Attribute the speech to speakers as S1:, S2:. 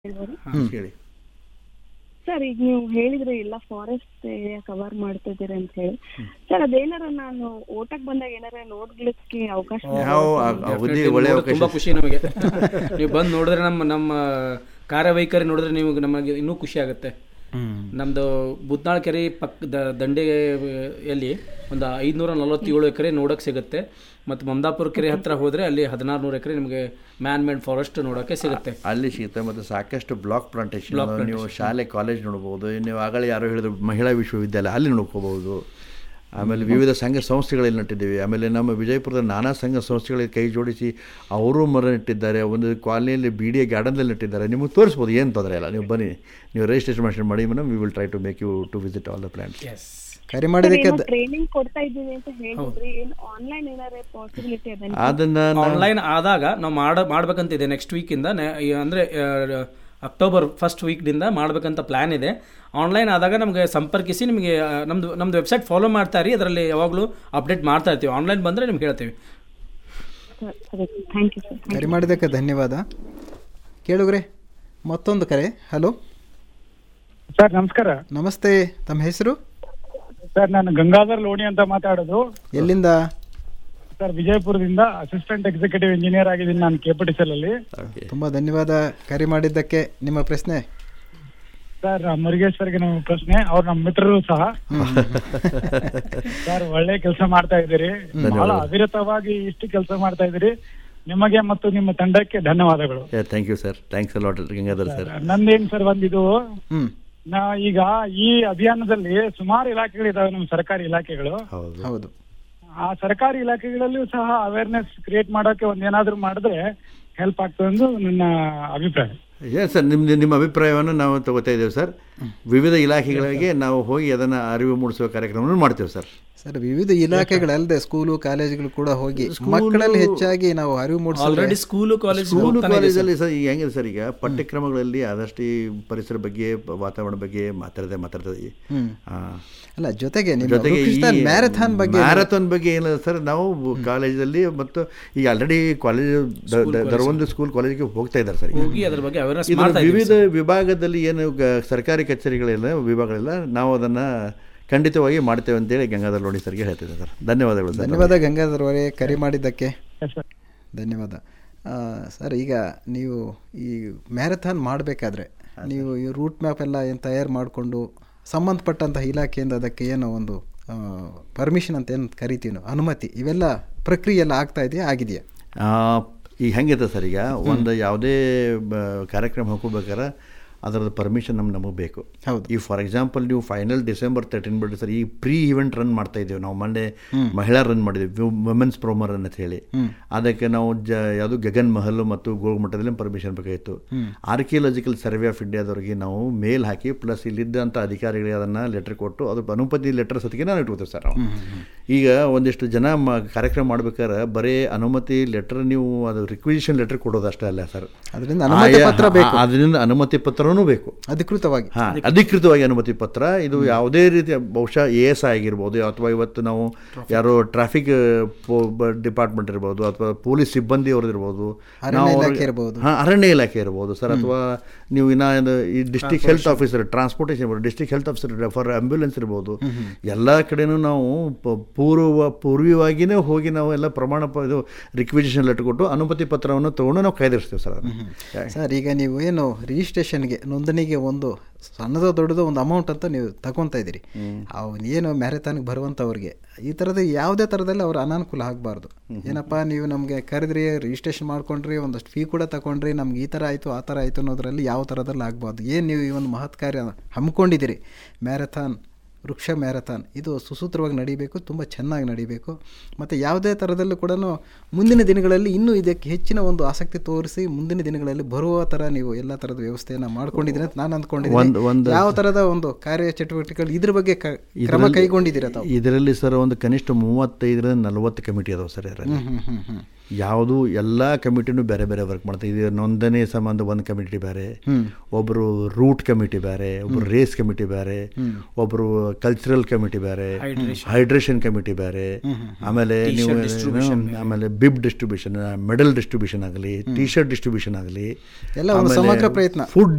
S1: ಹೇಳ್ಬೋದು
S2: ಹಾಂ ಹೇಳಿ
S1: ಸರ್ ಈಗ ನೀವು ಹೇಳಿದ್ರಿ ಎಲ್ಲ ಫಾರೆಸ್ಟ್ ಏರಿಯಾ ಕವರ್ ಮಾಡ್ತಿದ್ದೀರಿ ಅಂತ ಹೇಳಿ ಸರ್ ಅದೇನಾರ ನಾನು ಓಟಕ್ ಬಂದಾಗ ಏನಾರ ನೋಡ್ಲಿಕ್ಕೆ ಅವಕಾಶ
S2: ಯಾವ ಅವಧಿ ಒಳ್ಳೆ ಅವಕಾಶ
S3: ತುಂಬಾ ಖುಷಿ ನಮಗೆ ನೀವು ಬಂದು ನೋಡಿದ್ರೆ ನಮ್ಮ ನಮ್ಮ ಕಾರ್ಯವೈಖರಿ ನೋಡಿದ್ರೆ ನೀವು ನಮಗೆ ಇನ್ನೂ ಖುಷಿ ಆಗುತ್ತೆ ನಮ್ದು ಬುದ್ನಾಳ್ ಕೆರೆ ಪಕ್ಕ ದಂಡೆಯಲ್ಲಿ ಒಂದು ಐದುನೂರ ನಲವತ್ತೇಳು ಎಕರೆ ನೋಡೋಕೆ ಸಿಗುತ್ತೆ ಮತ್ತು ಮಮದಾಪುರ ಕೆರೆ ಹತ್ರ ಹೋದರೆ ಅಲ್ಲಿ ಹದಿನಾರು ನೂರು ಎಕರೆ ನಿಮಗೆ ಮ್ಯಾನ್ ಮೇಡ್ ಫಾರೆಸ್ಟ್ ನೋಡೋಕೆ ಸಿಗುತ್ತೆ
S2: ಅಲ್ಲಿ ಸಿಗುತ್ತೆ ಮತ್ತು ಸಾಕಷ್ಟು ಬ್ಲಾಕ್ ಪ್ಲಾಂಟೇಶನ್ ನೀವು ಶಾಲೆ ಕಾಲೇಜ್ ನೋಡ್ಬೋದು ನೀವು ಆಗಲೇ ಯಾರೋ ಹೇಳಿದ್ರು ಮಹಿಳಾ ವಿಶ್ವವಿದ್ಯಾಲಯ ಅಲ್ಲಿ ನೋಡ್ಕೋಬಹುದು ಆಮೇಲೆ ವಿವಿಧ ಸಂಘ ಸಂಸ್ಥೆಗಳಲ್ಲಿ ನಟ್ಟಿದ್ದೀವಿ ಆಮೇಲೆ ನಮ್ಮ ವಿಜಯಪುರದ ನಾನಾ ಸಂಘ ಸಂಸ್ಥೆಗಳಿಗೆ ಕೈ ಜೋಡಿಸಿ ಅವರು ಮರ ನೆಟ್ಟಿದ್ದಾರೆ ಒಂದು ಕಾಲನಿಯಲ್ಲಿ ಬಿ ಡಿ ಎ ಗಾರ್ಡನ್ದಲ್ಲಿ ನೆಟ್ಟಿದ್ದಾರೆ ನಿಮಗೆ ತೋರಿಸ್ಬೋದು ಏನು ತೊಂದರೆ ಇಲ್ಲ ನೀವು ಬನ್ನಿ ನೀವು ರಿಜಿಸ್ಟ್ರೇಷನ್ ಮಾಡಿ madam we will try to make you to visit all the plants
S3: ಎಸ್
S4: ಕರೆ ಮಾಡಿದ್ದಕ್ಕೆ ದ-
S1: ಟ್ರೈನಿಂಗ್ ಕೊಡ್ತಾ ಇದ್ದೀವಿ ಅಂತ ಹೇಳಿದ್ರಿ ಏನ್ ಆನ್ಲೈನ್ ಏನಾರ ಪಾಸಿಬಿಲಿಟಿ ಅದ
S2: ಅದನ್ನು
S3: ಆನ್ಲೈನ್ ಆದಾಗ ನಾವು ಮಾಡ ಮಾಡ್ಬೇಕಂತಿದೆ ನೆಕ್ಸ್ಟ್ ವೀಕಿಂದ ಅಂದರೆ ಅಕ್ಟೋಬರ್ ಫಸ್ಟ್ ವೀಕ್ನಿಂದ ಮಾಡ್ಬೇಕಂತ ಪ್ಲ್ಯಾನ್ ಇದೆ ಆನ್ಲೈನ್ ಆದಾಗ ನಮಗೆ ಸಂಪರ್ಕಿಸಿ ನಿಮಗೆ ಆ, ನಮ್ದು ನಮ್ದು ವೆಬ್ಸೈಟ್ ಫಾಲೋ ಮಾಡ್ತಾ ಇರಿ ಅದರಲ್ಲಿ ಯಾವಾಗಲೂ ಅಪ್ಡೇಟ್ ಮಾಡ್ತಾ ಇರ್ತೀವಿ ಆನ್ಲೈನ್ ಬಂದರೆ ನಿಮ್ಗೆ ಹೇಳ್ತೀವಿ
S1: ಥ್ಯಾಂಕ್ ಯು ಸರ್
S4: ಕರೆ ಮಾಡಿದ್ದಕ್ಕೆ ಧನ್ಯವಾದ ಕೇಳುಗ್ರೆ ಮತ್ತೊಂದು ಕರೆ ಹಲೋ
S5: ಸರ್ ನಮಸ್ಕಾರ
S4: ನಮಸ್ತೆ ತಮ್ಮ ಹೆಸರು
S5: ಸರ್ ನಾನು ಗಂಗಾಧರ್ ಲೋಣಿ ಅಂತ ಮಾತಾಡೋದು
S4: ಎಲ್ಲಿಂದ
S5: ಸರ್ ವಿಜಯಪುರದಿಂದ ಅಸಿಸ್ಟೆಂಟ್ ಎಕ್ಸಿಕ್ಯೂಟಿವ್ ಇಂಜಿನಿಯರ್ ಆಗಿದ್ದೀನಿ ನಾನು ಕೆಪಿಟಿಸಲ್ ಅಲ್ಲಿ
S2: ಓಕೆ
S4: ತುಂಬ ಧನ್ಯವಾದ ಕರೆ ಮಾಡಿದ್ದಕ್ಕೆ ನಿಮ್ಮ ಪ್ರಶ್ನೆ
S5: ಸರ್ ಮುರುಗೇಶ್ವರ್ಗೆ ನಮ್ಮ ಪ್ರಶ್ನೆ ಅವ್ರು ನಮ್ಮ ಮಿತ್ರರು ಸಹ ಸರ್ ಒಳ್ಳೆ ಕೆಲಸ ಮಾಡ್ತಾ ಇದ್ದೀರಿ ಬಹಳ ಅವಿರತವಾಗಿ ಇಷ್ಟು ಕೆಲಸ ಮಾಡ್ತಾ ಇದ್ದೀರಿ ನಿಮಗೆ ಮತ್ತು ನಿಮ್ಮ ತಂಡಕ್ಕೆ ಧನ್ಯವಾದಗಳು
S2: thank you sir thanks a lot Gangadhar sir
S5: ನಂದೇನ್ ಸರ್ ಒಂದಿದು
S4: ಹ್ಮ್
S5: ನಾ ಈಗ ಈ ಅಭಿಯಾನದಲ್ಲಿ ಸುಮಾರು ಇಲಾಖೆಗಳಿದಾವೆ ನಮ್ಮ ಸರ್ಕಾರಿ ಇಲಾಖೆಗಳು
S2: ಹೌದು
S4: ಹೌದು
S5: ಆ ಸರ್ಕಾರಿ ಇಲಾಖೆಗಳಲ್ಲಿಯೂ ಸಹ ಅವೇರ್ನೆಸ್ ಕ್ರಿಯೇಟ್ ಮಾಡೋಕೆ ಒಂದೇನಾದ್ರೂ ಮಾಡಿದ್ರೆ ಹೆಲ್ಪ್ ಆಗ್ತದೆ ಎಂದು ನನ್ನ ಅಭಿಪ್ರಾಯ
S2: ಎಸ್ ಸರ್ ನಿಮ್ಮ ನಿಮ್ಮ ಅಭಿಪ್ರಾಯವನ್ನು ನಾವು ತಗೋತಾ ಇದ್ದೇವೆ ಸರ್ ವಿವಿಧ ಇಲಾಖೆಗಳಿಗೆ ನಾವು ಹೋಗಿ ಅದನ್ನು ಅರಿವು ಮೂಡಿಸುವ ಕಾರ್ಯಕ್ರಮವನ್ನು ಮಾಡ್ತೇವೆ ಸರ್
S4: ಸರ್ ವಿವಿಧ ಇಲಾಖೆಗಳಲ್ಲದೆ ಸ್ಕೂಲು ಕಾಲೇಜುಗಳು ಕೂಡ ಹೋಗಿ ಮಕ್ಕಳಲ್ಲಿ ಹೆಚ್ಚಾಗಿ ನಾವು ಅರಿವು ಮೂಡಿಸಿದ್ರೆ
S3: ಆಲ್ರೆಡಿ ಸ್ಕೂಲು ಕಾಲೇಜ್
S2: ಸ್ಕೂಲು ಕಾಲೇಜಲ್ಲಿ ಸರ್ ಈಗ ಹೆಂಗಿದೆ ಸರ್ ಈಗ ಪಠ್ಯಕ್ರಮಗಳಲ್ಲಿ ಆದಷ್ಟು ಈ ಪರಿಸರ ಬಗ್ಗೆ ಪ- ವಾತಾವರಣ ಬಗ್ಗೆ ಮಾತಾಡದೆ ಮಾತಾಡ್ತದೆ
S4: ಹ್ಮ್
S2: ಆ,
S4: ಅಲ್ಲ ಜೊತೆಗೆ ನಿಮ್ಮ
S2: ಜೊತೆಗೆ
S4: ರುಕ್ಮಿಸ್ತಾನ್ ಮ್ಯಾರಥಾನ್ ಬಗ್ಗೆ
S2: ಮ್ಯಾರಥಾನ್ ಬಗ್ಗೆ ಏನಿದೆ ಸರ್ ನಾವು ಕಾಲೇಜಲ್ಲಿ ಮತ್ತು ಈಗ ಆಲ್ರೆಡಿ ಕಾಲೇಜ್ ದರವೊಂದು ಸ್ಕೂಲ್ ಕಾಲೇಜಿಗೆ ಹೋಗ್ತಾ ಇದ್ದಾರೆ ಸರ್ ಈಗ.
S3: ಹೋಗಿ ಅದ್ರ ಬಗ್ಗೆ ಅವೇರ್ನೆಸ್
S2: ಇದು
S3: ಮಾಡ್ತಾ ಇದ್ದೀವಿ
S2: ವಿವಿಧ ವಿಭಾಗದಲ್ಲಿ ಏನು ಗ- ಸರ್ಕಾರಿ ಕಚೇರಿಗಳಿಲ್ಲ ವಿಭಾಗಗಳಿಲ್ಲ ನಾವು ಅದನ್ನು ಖಂಡಿತವಾಗಿ ಮಾಡ್ತೇವೆ ಅಂತೇಳಿ ಗಂಗಾಧರ್ ಲೋಣಿ ಸರ್ಗೆ ಹೇಳ್ತಿದ್ದೆ ಸರ್ ಧನ್ಯವಾದಗಳು ಸರ್
S4: ಧನ್ಯವಾದ ಗಂಗಾಧರ್ ಅವರೇ ಕರೆ ಮಾಡಿದ್ದಕ್ಕೆ
S5: Yes, sir.
S4: ಧನ್ಯವಾದ ಆ, ಸರ್ ಈಗ ನೀವು ಈ ಮ್ಯಾರಥಾನ್ ಮಾಡಬೇಕಾದ್ರೆ ನೀವು ಈ ರೂಟ್ ಮ್ಯಾಪ್ ಎಲ್ಲ ಏನು ತಯಾರು ಮಾಡಿಕೊಂಡು ಸಂಬಂಧಪಟ್ಟಂತಹ ಇಲಾಖೆಯಿಂದ ಅದಕ್ಕೆ ಏನೋ ಒಂದು ಪರ್ಮಿಷನ್ ಅಂತ ಏನು ಕರಿತೀವಿ ನಾವು ಅನುಮತಿ ಇವೆಲ್ಲ ಪ್ರಕ್ರಿಯೆ ಎಲ್ಲ ಆಗ್ತಾ ಇದೆಯಾ ಆಗಿದೆಯಾ
S2: ಆ, ಈಗ ಹೆಂಗಿದೆ ಸರ್ ಈಗ ಒಂದು ಯಾವುದೇ ಬ- ಕಾರ್ಯಕ್ರಮ ಹಾಕೋಬೇಕಾದ್ರೆ ಅದರದ್ದು ಪರ್ಮಿಷನ್ ನಮ್ಗೆ ನಮಗೆ ಬೇಕು
S4: ಹೌದು.
S2: ಈ ಫಾರ್ ಎಕ್ಸಾಂಪಲ್ ನೀವು ಫೈನಲ್ ಡಿಸೆಂಬರ್ ತರ್ಟೀನ್ ಬಿಡಿ ಸರ್ ಈ ಪ್ರೀ ಇವೆಂಟ್ ರನ್ ಮಾಡ್ತಾ ಇದ್ದೇವೆ ನಾವು ಮಂಡೇ ಮಹಿಳಾ ರನ್ ಮಾಡಿದ್ವಿ ವುಮೆನ್ಸ್ ಪ್ರೋಮೋ ರನ್ ಅಂತ ಹೇಳಿ ಅದಕ್ಕೆ ನಾವು ಜ ಯಾವುದು ಗಗನ್ ಮಹಲ್ ಮತ್ತು ಗೋಲ್ಮಟ್ಟದಲ್ಲಿ ಪರ್ಮಿಷನ್ ಬೇಕಾಗಿತ್ತು ಆರ್ಕಿಯಾಲಜಿಕಲ್ ಸರ್ವೆ ಆಫ್ ಇಂಡಿಯಾದವ್ರಿಗೆ ನಾವು ಮೇಲ್ ಹಾಕಿ ಪ್ಲಸ್ ಇಲ್ಲಿದ್ದಂಥ ಅಧಿಕಾರಿಗಳಿಗೆ ಅದನ್ನು ಲೆಟರ್ ಕೊಟ್ಟು ಅದು ಅನುಮತಿ ಲೆಟರ್ ಸತಿಗೆ ನಾವು ಇಟ್ಕೋತೇವೆ ಸರ್ ನಾವು ಈಗ ಒಂದಿಷ್ಟು ಜನ ಮ ಕಾರ್ಯಕ್ರಮ ಮಾಡ್ಬೇಕಾದ್ರೆ ಬರೀ ಅನುಮತಿ ಲೆಟರ್ ನೀವು ಅದು ರಿಕ್ವಿಸಿಷನ್ ಲೆಟರ್ ಕೊಡೋದು ಅಷ್ಟೇ ಅಲ್ಲ ಸರ್
S4: ಅದರಿಂದ ಅನುಮತಿ
S2: ಆಯಾ-
S4: ಪತ್ರ ಬೇಕು.
S2: ಆ- ಅದರಿಂದ ಅನುಮತಿ ಪತ್ರನೂ ಬೇಕು
S4: ಅಧಿಕೃತವಾಗಿ
S2: ಹಾ ಅಧಿಕೃತವಾಗಿ ಅನುಮತಿ ಪತ್ರ ಇದು ಯಾವುದೇ ರೀತಿಯ ಬಹುಶಃ ಎ ಎಸ್ ಆಗಿರ್ಬೋದು ಅಥವಾ ಇವತ್ತು ನಾವು ಯಾರೋ ಟ್ರಾಫಿಕ್ ಡಿಪಾರ್ಟ್ಮೆಂಟ್ ಇರ್ಬೋದು ಅಥವಾ ಪೊಲೀಸ್ ಸಿಬ್ಬಂದಿ ಅವ್ರದ್ದು ಇರ್ಬೋದು
S4: ಅರಣ್ಯ
S2: ನಾವು
S4: ಇಲಾಖೆ
S2: ಅವ್ರಿಗೆ-
S4: ಇರ್ಬೋದು.
S2: ಹಾ ಅರಣ್ಯ ಇಲಾಖೆ ಇರ್ಬೋದು ಸರ್ ಅಥವಾ ನೀವು ಇನ್ನ ಇದು ಈ ಡಿಸ್ಟಿಕ್ ಹೆಲ್ತ್ ಆಫೀಸರ್ ಟ್ರಾನ್ಸ್ಪೋರ್ಟೇಷನ್ ಇರ್ಬೋದು district health officer for ambulance ಇರ್ಬೋದು ಎಲ್ಲ ಕಡೆನೂ ನಾವು ಪ- ಪೂರ್ವ ಪೂರ್ವವಾಗಿಯೇ ಹೋಗಿ ನಾವು ಎಲ್ಲ ಪ್ರಮಾಣ ಪ ಇದು ರಿಕ್ವಿಸಿಷನ್ ಲೆಟರ್ ಕೊಟ್ಟು ಅನುಮತಿ ಪತ್ರವನ್ನು ತೊಗೊಂಡು ನಾವು ಕಾಯ್ದಿರಿಸ್ತೇವೆ ಸರ್ ಅದನ್ನು
S4: ಸರ್ ಈಗ ನೀವು ಏನು ರಿಜಿಸ್ಟ್ರೇಷನ್ಗೆ ನೋಂದಣಿಗೆ ಒಂದು ಸಣ್ಣದೋ ದೊಡ್ಡದೋ ಒಂದು ಅಮೌಂಟ್ ಅಂತ ನೀವು ತಗೊತಾ ಇದ್ದೀರಿ ಅವ್ನು ಏನು ಮ್ಯಾರಥಾನ್ಗೆ ಬರುವಂಥವ್ರಿಗೆ ಈ ಥರದ ಯಾವುದೇ ಥರದಲ್ಲಿ ಅವ್ರ ಅನಾನುಕೂಲ ಆಗಬಾರ್ದು ಏನಪ್ಪ ನೀವು ನಮಗೆ ಕರೆದ್ರಿ ರಿಜಿಸ್ಟ್ರೇಷನ್ ಮಾಡ್ಕೊಂಡ್ರಿ ಒಂದಷ್ಟು ಫೀ ಕೂಡ ತಗೊಂಡ್ರಿ ನಮ್ಗೆ ಈ ಥರ ಆಯಿತು ಆ ಥರ ಆಯಿತು ಅನ್ನೋದ್ರಲ್ಲಿ ಯಾವ ಥರದಲ್ಲಿ ಆಗಬಾರ್ದು ಏನು ನೀವು ಈ ಒಂದು ಮಹತ್ ಕಾರ್ಯ ಹಮ್ಮಿಕೊಂಡಿದ್ದೀರಿ ಮ್ಯಾರಥಾನ್ ವೃಕ್ಷ ಮ್ಯಾರಥಾನ್ ಇದು ಸುಸೂತ್ರವಾಗಿ ನಡೀಬೇಕು ತುಂಬ ಚೆನ್ನಾಗಿ ನಡೀಬೇಕು ಮತ್ತು ಯಾವುದೇ ಥರದಲ್ಲೂ ಕೂಡ ಮುಂದಿನ ದಿನಗಳಲ್ಲಿ ಇನ್ನೂ ಇದಕ್ಕೆ ಹೆಚ್ಚಿನ ಒಂದು ಆಸಕ್ತಿ ತೋರಿಸಿ ಮುಂದಿನ ದಿನಗಳಲ್ಲಿ ಬರುವ ಥರ ನೀವು ಎಲ್ಲ ಥರದ ವ್ಯವಸ್ಥೆಯನ್ನು ಮಾಡ್ಕೊಂಡಿದ್ದೀರಿ ಅಂತ ನಾನು
S2: ಒಂದ್-
S4: ಅಂದ್ಕೊಂಡಿದ್ದೀನಿ
S2: ಒಂದು-
S4: ಯಾವ ಥರದ ಒಂದು ಕಾರ್ಯ ಚಟುವಟಿಕೆಗಳು ಇದ್ರ ಬಗ್ಗೆ ಕ- ಕ್ರಮ ಕೈಗೊಂಡಿದ್ದೀರಾ ತಾವು
S2: ಇದರಲ್ಲಿ ಸರ್ ಒಂದು ಕನಿಷ್ಠ ಮೂವತ್ತೈದರಿಂದ ನಲವತ್ತು ಕಮಿಟಿ ಅದಾವೆ ಸರ್ ಇದರಲ್ಲಿ
S4: ಹ್ಮ್ ಹ್ಮ್ ಹ್ಮ್
S2: ಯಾವುದು ಎಲ್ಲ ಕಮಿಟಿನೂ ಬೇರೆ ಬೇರೆ ವರ್ಕ್ ಮಾಡ್ತಾರೆ ಇದು ನೋಂದಣಿ ಸಂಬಂಧ ಒಂದು ಕಮಿಟಿ ಬೇರೆ ಒಬ್ಬರು ರೂಟ್ ಕಮಿಟಿ ಬೇರೆ ಒಬ್ಬರು ರೇಸ್ ಕಮಿಟಿ ಬೇರೆ ಒಬ್ಬರು ಕಲ್ಚರಲ್ ಕಮಿಟಿ ಬೇರೆ ಹೈಡ್ರೇಷನ್ ಕಮಿಟಿ ಬೇರೆ ಆಮೇಲೆ ನೀವು ಆಮೇಲೆ ಬಿಬ್ ಡಿಸ್ಟ್ರಿಬ್ಯೂಷನ್ ಮೆಡಲ್ ಡಿಸ್ಟ್ರಿಬ್ಯೂಷನ್ ಆಗಲಿ ಟಿ ಶರ್ಟ್ ಡಿಸ್ಟ್ರಿಬ್ಯೂಷನ್ ಆಗಲಿ
S4: ಎಲ್ಲ ಒಂದು ಸಮಗ್ರ ಪ್ರಯತ್ನ.
S2: ಫುಡ್